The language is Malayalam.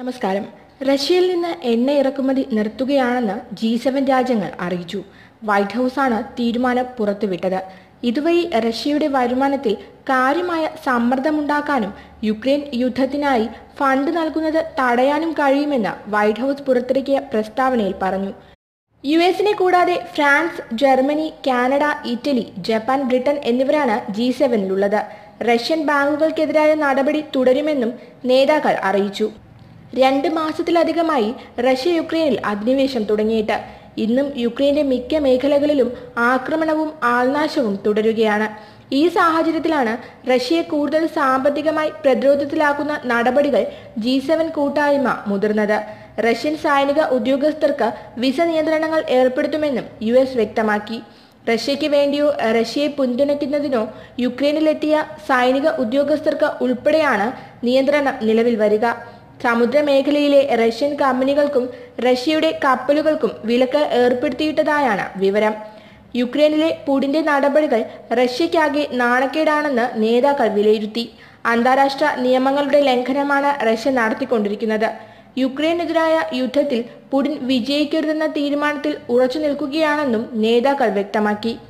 നമസ്കാരം റഷ്യയിൽ നിന്ന് എണ്ണ ഇറക്കുമതി നിർത്തുകയാണെന്ന് ജി സെവൻ രാജ്യങ്ങൾ അറിയിച്ചു വൈറ്റ് ഹൗസാണ് തീരുമാനം പുറത്തുവിട്ടത് ഇതുവഴി റഷ്യയുടെ വരുമാനത്തിൽ കാര്യമായ സമ്മർദ്ദമുണ്ടാക്കാനും യുക്രൈൻ യുദ്ധത്തിനായി ഫണ്ട് നൽകുന്നത് തടയാനും കഴിയുമെന്ന് വൈറ്റ് ഹൗസ് പുറത്തിറക്കിയ പ്രസ്താവനയിൽ പറഞ്ഞു യു എസിനെ കൂടാതെ France Germany Canada Italy Japan Britain എന്നിവരാണ് ജി സെവനിലുള്ളത് റഷ്യൻ ബാങ്കുകൾക്കെതിരായ നടപടി തുടരുമെന്നും നേതാക്കൾ അറിയിച്ചു രണ്ട് മാസത്തിലധികമായി റഷ്യ യുക്രൈനിൽ അധിനിവേശം തുടങ്ങിയിട്ട് ഇന്നും യുക്രൈന്റെ മിക്ക മേഖലകളിലും ആക്രമണവും ആൾനാശവും തുടരുകയാണ് ഈ സാഹചര്യത്തിലാണ് റഷ്യയെ കൂടുതൽ സാമ്പത്തികമായി പ്രതിരോധത്തിലാക്കുന്ന നടപടികൾ ജി സെവൻ കൂട്ടായ്മ മുതിർന്നത് റഷ്യൻ സൈനിക ഉദ്യോഗസ്ഥർക്ക് വിസ നിയന്ത്രണങ്ങൾ ഏർപ്പെടുത്തുമെന്നും യു എസ് വ്യക്തമാക്കി റഷ്യയ്ക്ക് വേണ്ടിയോ റഷ്യയെ പിന്തുണയ്ക്കുന്നതിനോ യുക്രൈനിലെത്തിയ സൈനിക ഉദ്യോഗസ്ഥർക്ക് ഉൾപ്പെടെയാണ് നിയന്ത്രണം നിലവിൽ വരിക സമുദ്രമേഖലയിലെ റഷ്യൻ കമ്പനികൾക്കും റഷ്യയുടെ കപ്പലുകൾക്കും വിലക്ക് ഏർപ്പെടുത്തിയിട്ടതായാണ് വിവരം യുക്രൈനിലെ പുടിന്റെ നടപടികൾ റഷ്യയ്ക്കാകെ നാണക്കേടാണെന്ന് നേതാക്കൾ വിലയിരുത്തി അന്താരാഷ്ട്ര നിയമങ്ങളുടെ ലംഘനമാണ് റഷ്യ നടത്തിക്കൊണ്ടിരിക്കുന്നത് യുക്രൈനെതിരായ യുദ്ധത്തിൽ പുടിൻ വിജയിക്കരുതെന്ന തീരുമാനത്തിൽ ഉറച്ചു നിൽക്കുകയാണെന്നും നേതാക്കൾ വ്യക്തമാക്കി